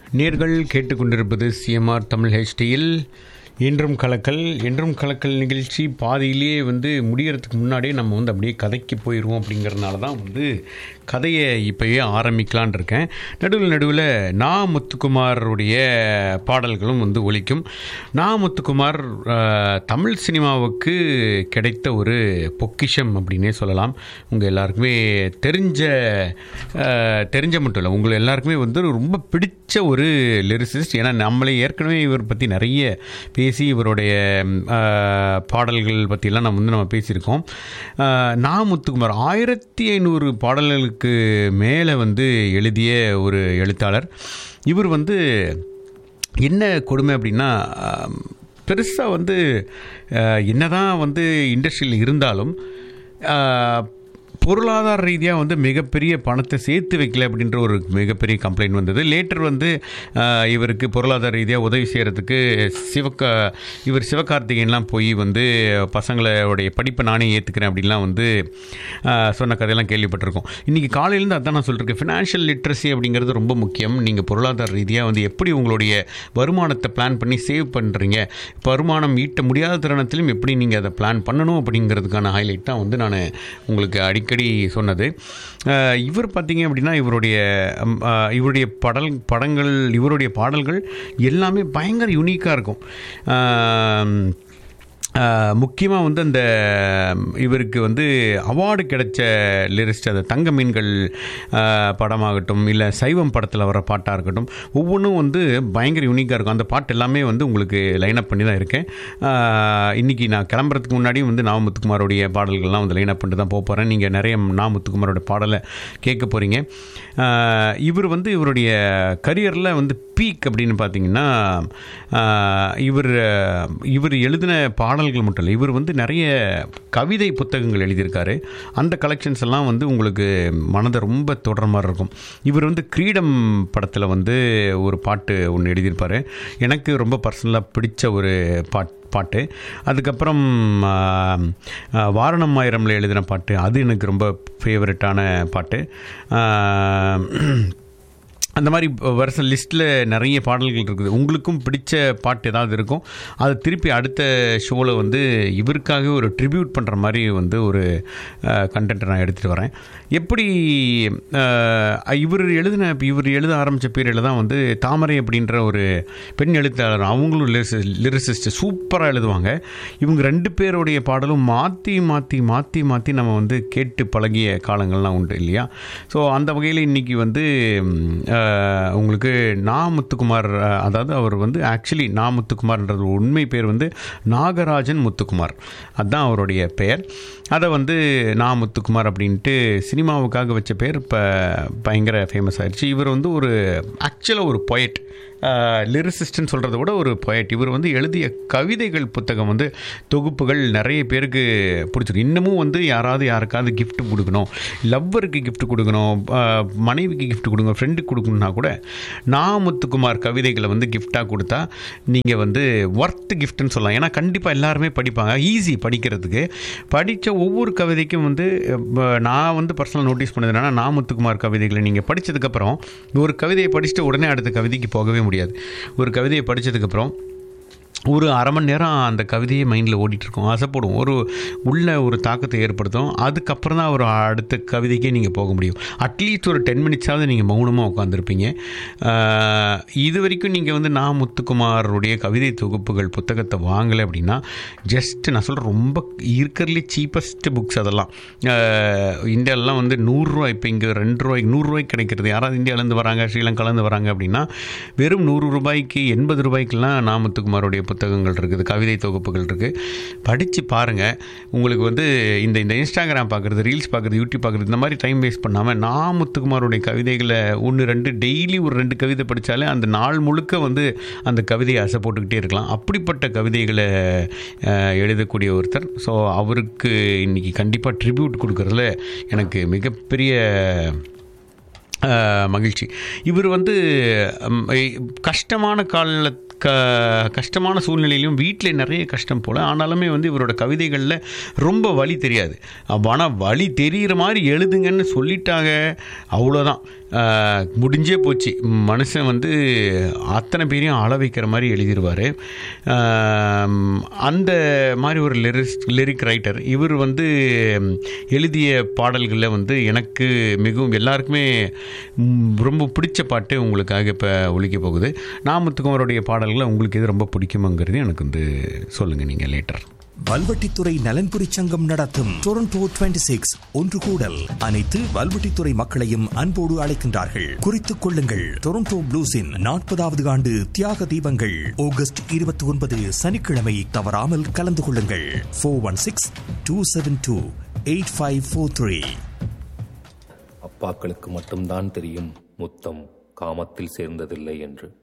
நேர்கள் கேட்டுக்கொண்டிருப்பது சிஎம்ஆர் தமிழ் ஹெச்டியில் என்றும் கலக்கல் என்றும் கலக்கல் நிகழ்ச்சி பாதியிலேயே வந்து முடியறதுக்கு முன்னாடியே நம்ம வந்து அப்படியே கதைக்கு போயிடுவோம் அப்படிங்கிறதுனால தான் வந்து கதையை இப்போயே ஆரம்பிக்கலான் இருக்கேன் நடுவில் நடுவில் நா முத்துக்குமாருடைய பாடல்களும் வந்து ஒலிக்கும் நா முத்துக்குமார் அஹ், தமிழ் சினிமாவுக்கு கிடைத்த ஒரு பொக்கிஷம் அப்படின்னே சொல்லலாம் உங்கள் எல்லாருக்குமே தெரிஞ்ச அஹ், தெரிஞ்ச மட்டும் இல்லை உங்கள் எல்லாருக்குமே வந்து ரொம்ப பிடிச்ச ஒரு லிரிசிஸ்ட் ஏன்னா நம்மளே ஏற்கனவே இவர் பற்றி நிறைய பேசி இவருடைய ம், அஹ், பாடல்கள் பற்றிலாம் நம்ம வந்து நம்ம பேசியிருக்கோம் அஹ், நா முத்துக்குமார் ஆயிரத்தி ஐநூறு பாடல்களுக்கு மேலே வந்து எழுதிய ஒரு எழுத்தாளர் இவர் வந்து என்ன கொடுமை அப்படின்னா பெருசாக வந்து அஹ், என்னதான் வந்து இண்டஸ்ட்ரியில் இருந்தாலும் அஹ், பொருளாதார ரீதியாக வந்து மிகப்பெரிய பணத்தை சேர்த்து வைக்கல அப்படின்ற ஒரு மிகப்பெரிய கம்ப்ளைண்ட் வந்தது லேட்டர் வந்து அஹ், இவருக்கு பொருளாதார ரீதியாக உதவி செய்கிறதுக்கு சிவக்க இவர் சிவகார்த்திகேயன்லாம் போய் வந்து பசங்களோடைய படிப்பை நானே ஏற்றுக்கிறேன் அப்படின்லாம் வந்து அஹ், சொன்ன கதையெல்லாம் கேள்விப்பட்டிருக்கோம் இன்றைக்கி காலையிலேருந்து அதான் நான் சொல்லியிருக்கேன் ஃபினான்ஷியல் லிட்ரஸி அப்படிங்கிறது ரொம்ப முக்கியம் நீங்கள் பொருளாதார ரீதியாக வந்து எப்படி உங்களுடைய வருமானத்தை பிளான் பண்ணி சேவ் பண்ணுறீங்க வருமானம் ஈட்ட முடியாத தருணத்திலும் எப்படி நீங்கள் அதை பிளான் பண்ணணும் அப்படிங்கிறதுக்கான ஹைலைட் தான் வந்து நான் உங்களுக்கு அடிக்கடி சொன்னது அஹ், இவர் பார்த்தீங்க அப்படின்னா இவருடைய ம், அஹ், இவருடைய படல் படங்கள் இவருடைய பாடல்கள் எல்லாமே பயங்கர யூனிக்காக இருக்கும் முக்கியமாக வந்து அந்த இவருக்கு வந்து அவார்டு கிடைச்ச லிரிஸ்ட் அந்த தங்க மீன்கள் அஹ், படமாகட்டும் இல்லை சைவம் படத்தில் வர பாட்டாக இருக்கட்டும் ஒவ்வொன்றும் வந்து பயங்கர யூனிக்காக இருக்கும் அந்த பாட்டு எல்லாமே வந்து உங்களுக்கு லைனப் பண்ணி தான் இருக்கேன் அஹ், இன்னைக்கு நான் கிளம்புறதுக்கு முன்னாடியும் வந்து நாமுத்துக்குமாரோடைய பாடல்கள்லாம் வந்து லைனப் பண்ணிட்டு தான் போக போகிறேன் நீங்கள் நிறைய நாமுத்துக்குமாரோட பாடலை கேட்க போகிறீங்க இவர் வந்து இவருடைய கரியரில் வந்து பீக் அப்படின்னு பார்த்தீங்கன்னா ஆஹ், இவர் இவர் எழுதின பாடல்கள் மட்டும் இல்லை இவர் வந்து நிறைய கவிதை புத்தகங்கள் எழுதியிருக்காரு அந்த கலெக்ஷன்ஸ் எல்லாம் வந்து உங்களுக்கு மனதை ரொம்ப தொடர மாதிரி இருக்கும் இவர் வந்து கிரீடம் படத்தில் வந்து ஒரு பாட்டு ஒன்று எழுதியிருப்பார் எனக்கு ரொம்ப பர்சனலாக பிடிச்ச ஒரு பாட் பாட்டு அதுக்கப்புறம் ஆஹ், ஆஹ், வாரணம் ஆயிரமில் எழுதின பாட்டு அது எனக்கு ரொம்ப ஃபேவரட்டான பாட்டு ஆஹ், அந்த மாதிரி வருஷ லிஸ்ட்டில் நிறைய பாடல்கள் இருக்குது உங்களுக்கும் பிடிச்ச பாட்டு ஏதாவது இருக்கும் அதை திருப்பி அடுத்த ஷோவில் வந்து இவருக்காக ஒரு ட்ரிபியூட் பண்ணுற மாதிரி வந்து ஒரு கண்டென்ட்டை நான் எடுத்துகிட்டு வரேன் எப்படி அஹ், இவர் எழுதின இவர் எழுத ஆரம்பித்த பீரியடில் தான் வந்து தாமரை அப்படின்ற ஒரு பெண் எழுத்தாளர் அவங்களும் லிரிசிஸ்ட் சூப்பராக எழுதுவாங்க இவங்க ரெண்டு பேருடைய பாடலும் மாற்றி மாற்றி மாற்றி மாற்றி நம்ம வந்து கேட்டு பழகிய காலங்கள்லாம் உண்டு இல்லையா ஸோ அந்த வகையில் இன்றைக்கி வந்து ம், அஹ், உங்களுக்கு நா முத்துக்குமார் அஹ், அதாவது அவர் வந்து ஆக்சுவலி நா முத்துக்குமார்ன்றது உண்மை பேர் வந்து நாகராஜன் முத்துக்குமார் அதுதான் அவருடைய பெயர் அதை வந்து நா முத்துக்குமார் அப்படின்ட்டு சினிமாவுக்காக வச்ச பேர் இப்போ பயங்கர ஃபேமஸ் ஆயிடுச்சு இவர் வந்து ஒரு ஆக்சுவலாக ஒரு பொயட் லிரிசிஸ்ட்னு சொல்கிறத விட ஒரு பொயட் இவர் வந்து எழுதிய கவிதைகள் புத்தகம் வந்து தொகுப்புகள் நிறைய பேருக்கு பிடிச்சிருக்கு இன்னமும் வந்து யாராவது யாருக்காவது gift கொடுக்கணும் லவ்வருக்கு gift கொடுக்கணும் ஆஹ், மனைவிக்கு gift கொடுங்க ஃப்ரெண்டுக்கு கொடுக்கணும்னா கூட நான் முத்துக்குமார் கவிதைகளை வந்து gift-ஆ கொடுத்தா நீங்கள் வந்து ஒர்த் கிஃப்ட்னு சொல்லலாம் ஏன்னா கண்டிப்பாக எல்லாருமே படிப்பாங்க ஈஸி படிக்கிறதுக்கு படித்த ஒவ்வொரு கவிதைக்கும் வந்து அஹ், நான் வந்து பர்சனல் நோட்டீஸ் பண்ணது என்னன்னா நான் முத்துக்குமார் கவிதைகளை நீங்கள் படித்ததுக்கப்புறம் ஒரு கவிதையை படிச்சுட்டு உடனே அடுத்த கவிதைக்கு போகவே முடியாது ஒரு கவிதையை படித்ததுக்கப்புறம் ஒரு அரை மணி நேரம் அந்த கவிதையே மைண்டில் ஓடிட்டுருக்கும் ஆசைப்படும் ஒரு உள்ள ஒரு தாக்கத்தை ஏற்படுத்தும் அதுக்கப்புறம் தான் ஒரு அடுத்த கவிதைக்கே நீங்கள் போக முடியும் அட்லீஸ்ட் ஒரு டென் மினிட்ஸாவது நீங்கள் மௌனமாக உட்காந்துருப்பீங்க ஆஹ், இது வரைக்கும் நீங்கள் வந்து நான் முத்துக்குமாருடைய கவிதை தொகுப்புகள் புத்தகத்தை வாங்கலை அப்படின்னா ஜஸ்ட் நான் சொல்கிறேன் ரொம்ப இருக்கிறதுலே சீப்பஸ்ட் புக்ஸ் அதெல்லாம் ஆஹ், இந்தியாவிலலாம் வந்து நூறுரூவா இப்போ இங்கே ரெண்டு ரூபாய்க்கு நூறுரூவாய்க்கு கிடைக்கிறது யாராவது இந்தியாவிலேருந்து வராங்க ஸ்ரீலங்காலேருந்து வராங்க அப்படின்னா வெறும் நூறு ரூபாய்க்கு எண்பது ரூபாய்க்கெல்லாம் நாமத்துக்குமாரோடைய புத்தகங்கள் இருக்குது கவிதை தொகுப்புகள் இருக்குது படித்து பாருங்கள் உங்களுக்கு வந்து இந்த இந்த இன்ஸ்டாகிராம் பார்க்குறது ரீல்ஸ் பார்க்குறது யூடியூப் பார்க்குறது இந்த மாதிரி டைம் வேஸ்ட் பண்ணாமல் நாமத்துக்குமாரோடைய கவிதைகளை ஒன்று ரெண்டு டெய்லி ஒரு ரெண்டு கவிதை படித்தாலே அந்த நாள் முழுக்க வந்து அந்த கவிதையை ஆசை போட்டுக்கிட்டே இருக்கலாம் அப்படிப்பட்ட கவிதைகளை அஹ், எழுதக்கூடிய ஒருத்தர் ஸோ அவருக்கு இன்றைக்கி கண்டிப்பாக ட்ரிபியூட் கொடுக்கறதுல எனக்கு மிகப்பெரிய அஹ், மகிழ்ச்சி இவர் வந்து ம், இ- கஷ்டமான கால க கஷ்டமான சூழ்நிலையிலும் வீட்டில் நிறைய கஷ்டம் போல் ஆனாலுமே வந்து இவரோட கவிதைகளில் ரொம்ப வழி தெரியாது ஆனால் வழி தெரிகிற மாதிரி எழுதுங்கன்னு சொல்லிட்டாங்க அவ்வளோதான் ஆஹ், முடிஞ்சே போச்சு மனுஷன் வந்து அத்தனை பேரையும் ஆள வைக்கிற மாதிரி எழுதிடுவார் அந்த மாதிரி ஒரு லிரிக்ஸ் லிரிக் ரைட்டர் இவர் வந்து எழுதிய பாடல்களில் வந்து எனக்கு மிகவும் எல்லாருக்குமே ம், ரொம்ப பிடிச்ச பாட்டு உங்களுக்காக இப்போ ஒழிக்க போகுது நாமத்துக்குமருடைய பாடல்களை உங்களுக்கு எது ரொம்ப பிடிக்குமாங்கிறது எனக்கு வந்து சொல்லுங்கள் நீங்கள் லேட்டர் வல்வெட்டித்துறை நலன்புரி சங்கம் நடத்தும் டொரண்டோ 26 சிக்ஸ் ஒன்று கூடல் அனைத்து வல்வெட்டித்துறை மக்களையும் அன்போடு அழைக்கின்றார்கள் குறித்துக் கொள்ளுங்கள் டொரண்டோ ப்ளூஸின் நாற்பதாவது ஆண்டு தியாக தீபங்கள் ஆகஸ்ட் இருபத்தி ஒன்பது சனிக்கிழமை தவறாமல் கலந்து கொள்ளுங்கள் four one six two seven two eight five four three அப்பாக்களுக்கு மட்டும்தான் தெரியும் முத்தம் காமத்தில் சேர்ந்ததில்லை என்று